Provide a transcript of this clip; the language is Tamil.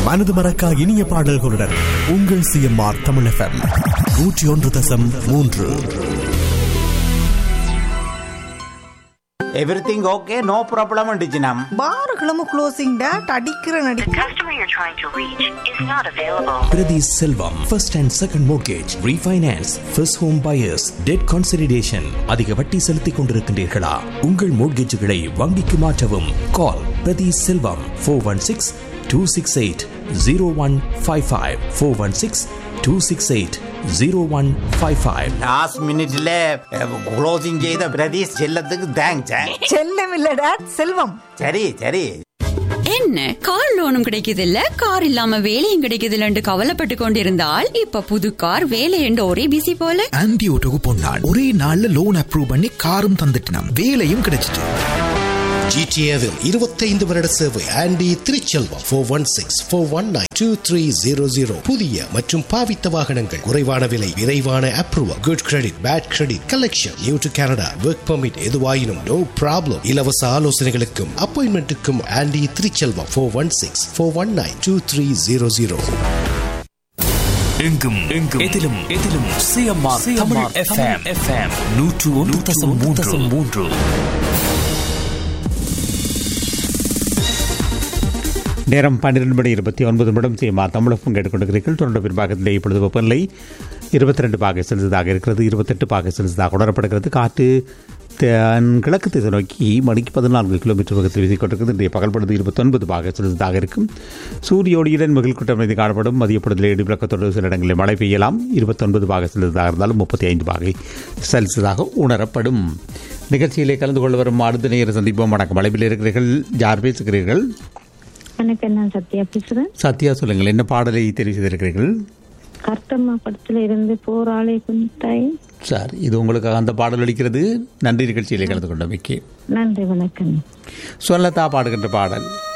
மனது மறக்கா இனிய பாடல்களுடன் உங்கள் சிஎம்ஆர் தமிழ் எஃப்எம் நூற்றி ஒன்று தசம் மூன்று எவ்ரிதிங் ஓகே நோ ப்ராப்ளம் டிஜினம் பாருகளும் க்ளோசிங் டேட் அடிக்கிற நடி The customer you're trying to reach is not available. Priti Selvam, first and second mortgage, refinance, first home buyers, debt consolidation. அதிக வட்டி செலுத்திக் கொண்டிருக்கின்றீர்களா உங்கள் மோட்கேஜுகளை வங்கிக்கு மாற்றவும் call Prathi Selvam four one six two six eight zero one five five four one six two six eight zero one five five last மினிட்ல க்ளோசிங் செய்த பிரதீஷ் செல்லத்துக்கு தேங்க்ஸ் செல்லம் இல்ல டேட் செல்வம் சரி சரி என்ன கார் லோனும் கிடைக்குது இல்ல கார் இல்லாம வேலையும் கிடைக்குது இல்லன்னு கவலைப்பட்டு கொண்டிருந்தால் இப்ப புது கார் வேலை என்று ஒரே பிசி போல ஆன்டி ஓட்டோக்கு பொன்னான் ஒரே நாள்ல லோன் அப்ரூவ் பண்ணி காரும் தந்துட்டான் வேலையும் கிடைச்சிட்டு ஜிடிஏவில் இருபத்தைந்து வருட சேவை Andy Thiruchelvam four one six four one nine two three zero zero புதிய மற்றும் பாவித்த வாகனங்கள் குறைவான விலை விரைவான approval good credit bad credit collection new to Canada work permit எதுவாயினும் நோ ப்ராப்ளம் இலவச ஆலோசனைகளுக்கும் அப்பாயின்மெண்ட்டுக்கும் Andy Thiruchelvam four one six four one nine two three zero zero எங்கும் எங்கும் எதிலும் எதிலும் சிஎம்ஆர் தமிழ் எஃப்எம் எஃப்எம் நூற்று ஒன்று தசம் மூன்று மூன்று நேரம் பன்னிரண்டு மணி இருபத்தி ஒன்பது நிமிடம் சிஎம்ஆ தமிழகம் கேட்டுக்கொண்டிருக்கிறீர்கள் தொடர்ந்து பின்பாகத்தில் இப்பொழுது வெப்பநிலை இருபத்தி ரெண்டு பாகை செலுத்ததாக இருக்கிறது இருபத்தெட்டு பாகை செலுத்ததாக உணரப்படுகிறது காற்று தென் கிழக்கு திசை நோக்கி மணிக்கு பதினான்கு கிலோமீட்டர் வேகத்தில் வீசிக்கொண்டிருக்கிறது இன்றைய பகல் பொழுது இருபத்தொன்பது பாகை செலுத்ததாக இருக்கும் சூரிய ஒளியுடன் மிகில் கூட்டம் மீது காணப்படும் மதிய பொழுதில் இடிவிளக்கத்தோடு சில இடங்களில் மழை பெய்யலாம் இருபத்தொன்பது பாகை செலுத்ததாக இருந்தாலும் முப்பத்தி ஐந்து பாகை செல்சியஸாக உணரப்படும் நிகழ்ச்சியிலே கலந்து கொள்ள வரும் அடுத்த நேர சந்திப்போம் வணக்கம் அளவில் இருக்கிறீர்கள் யார் பேசுகிறீர்கள் வணக்கம் நான் சத்யா பேசுறேன் சத்யா சொல்லுங்கள் என்ன பாடலை தெரிவு செய்திருக்கிறீர்கள் கர்த்தம்மா படத்துல இருந்து போராளை குந்தாய் சார் இது உங்களுக்கு அந்த பாடல் அளிக்கிறது நன்றி நிகழ்ச்சியிலே கலந்து கொண்டமைக்கு நன்றி வணக்கம் சொல்லத்தா பாடுகின்ற பாடல்